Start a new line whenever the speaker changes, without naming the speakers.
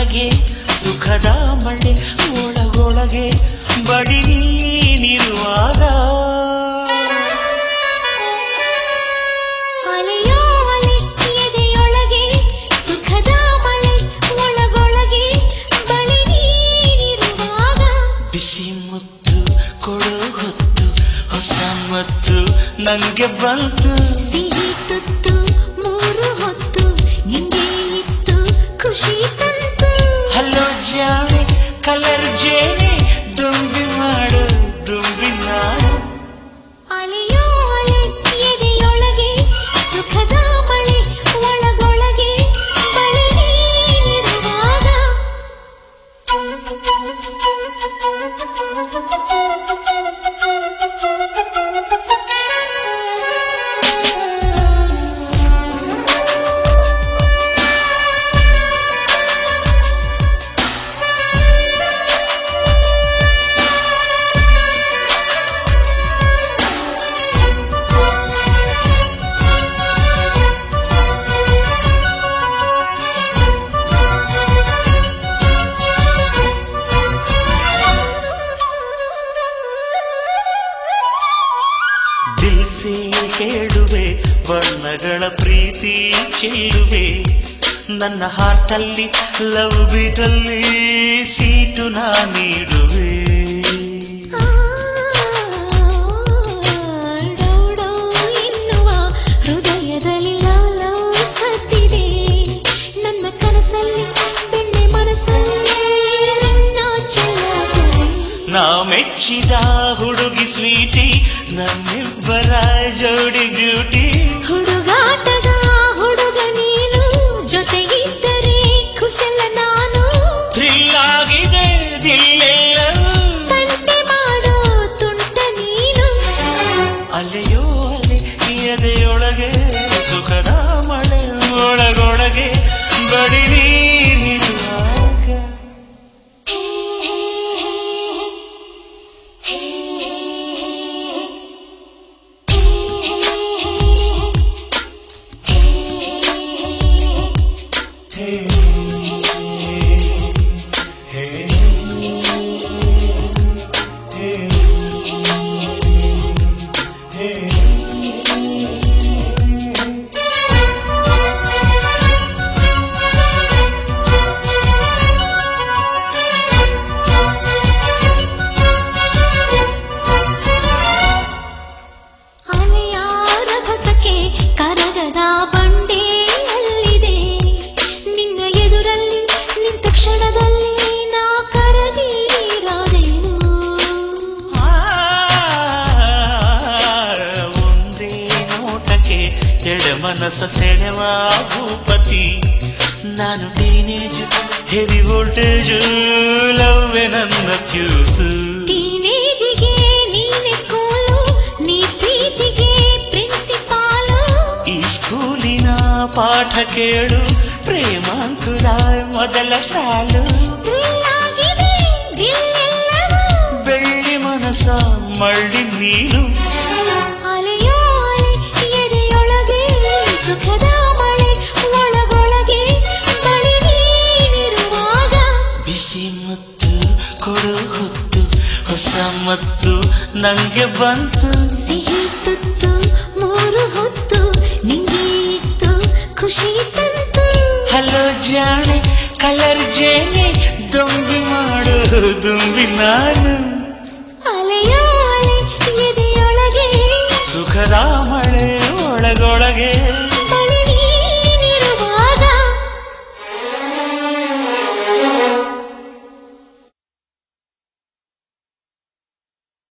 ಎದೆಯೊಳಗೆ ಸುಖದ ಮಳೆ ಒಳಗೊಳಗೆ ಬಡಿ ನೀನಿರುವಾಗ
ಅಲೆಯೋ ಅಲೆ ಎದೆಯೊಳಗೆ ಸುಖದ ಮಳೆ ಒಳಗೊಳಗೆ ಬಳಿ ನೀನಿರುವಾಗ
ಬಿಸಿ ಮುತ್ತು ಕೊಡೋ ಹೊತ್ತು ಹೊಸ ಮತ್ತು ನಂಗೆ ಬಂತು
ಸಿಹಿ ತುತ್ತು ಮೂರು ಹೊತ್ತು ನಿಂಗೆ ಇತ್ತು ಖುಷಿ ತಂತು
ಹಲೋ ಜಾಣೆ ಕಲರ್ ಜೇನೆ ದುಂಬಿ ಮಾಡು ದುಂಬಿ ನಾನು
ಅಲೆಯೋ ಅಲೆ ಎದೆಯೊಳಗೆ ಸುಖದ ಮಳೆ ಒಳಗೊಳಗೆ ಬಳಿ ನೀನಿರುವಾಗ
ದಿಲ್ಸೆ ಕೇಳುವೆ ಬಣ್ಣಗಳ ಪ್ರೀತಿ ಚೆಲ್ಲುವೆ ನನ್ನ ಹಾಟಲ್ಲಿ ಲವ್ ಬೀಟಲ್ಲಿ ಸೀಟು ನಾ ನೀಡುವೆ
ಡೌಡೌ ಎನ್ನುವ ಹೃದಯದಲ್ಲಿ ಲವ್ ಲವ್ ಸತ್ತಿದೆ ನನ್ನ ಕನಸಲ್ಲಿ ಬೆಣ್ಣೆ ಮನಸ್ಸಲ್ಲಿ ನನ್ನ ಚೆಲ್ಲದೆ
ನಾ ಮೆಚ್ಚಿದ ಹುಡುಗಿ ಸ್ವೀಟಿ ನಮ್ಮಿಬ್ಬರ ಜೋಡಿ ಬ್ಯೂಟಿ
ಹುಡುಗಾಟದ ಹುಡುಗ ನೀನು ಜೊತೆಗಿದ್ದರೆ ಕುಶಲ ನಾನು
ಥ್ರಿಲ್ ಆಗಿದೆ ದಿಲ್ಲೆಲ್ಲವೂ
ತಂಟೆ ಮಾಡೋ ತುಂಟ ನೀನು
ಅಲೆಯೋ ಅಲೆ ಎದೆಯೊಳಗೆ ಸುಖದ ಮಳೆ ಒಳಗೊಳಗೆ ಬಡಿ ನೀನಿರುವಾಗ
ಅಲೆಯಾರ ಹೊಸಕೆ ಕರಗದ ಬಂಡೆ ಅಲ್ಲಿದೆ ನಿನ್ನ ಎದುರಲ್ಲಿ ನಿಂತ ಕ್ಷಣದಲ್ಲಿ ನಾ ಕರದೀರಾದೆನು
ಆ, ಒಂದೇ ನೋಟಕ್ಕೆ ಎಡ ಮನಸ್ಸ ಸೆಳೆವ ಭೂಪತಿ ನಾನು ಟೀನೇಜ್ ಹೆವಿ ವೋಲ್ಟೇಜ್ ಲವ್ವೆ ನನ್ನ ಫ್ಯೂಸು
ಟೀನೇಜಿಗೆ ನೀನೆ ಸ್ಕೂಲು ನೀ ಪ್ರೀತಿಗೆ ಪ್ರಿನ್ಸಿಪಾಲು
ಈ ಸ್ಕೂಲಿನ ಪಾಠ ಕೇಳು ಪ್ರೇಮಾಂಕುರ ಮೊದಲ ಸಾಲು
ಥ್ರಿಲ್ ಆಗಿದೆ ದಿಲ್ಲೆಲ್ಲವೂ
ಬೆಳ್ಳಿ ಮನಸ ಮಳ್ಳಿ ನೀನು
ಅಲೆಯೋ ಅಲೆ ಎದೆಯೊಳಗೆ ಸುಖದ ಮಳೆ ಒಳಗೊಳಗೆ ಬಳಿ ನೀನಿರುವಾಗ
ಬಿಸಿ ಮತ್ತು ಕೊಡು ಹೊತ್ತು ಹೊಸ ಮತ್ತು ನಂಗೆ ಬಂತು
ಸಿಹಿ ತುತ್ತು ಮೂರು ಹೊತ್ತು ನಿಂಗೆ ಇತ್ತು ಖುಷಿ ತಂತು
ಹಲೋ ಜಾಣೆ ಕಲರ್ ಜೇನೆ ದೊಂಬಿ ಮಾಡು ದುಂಬಿ ನಾನು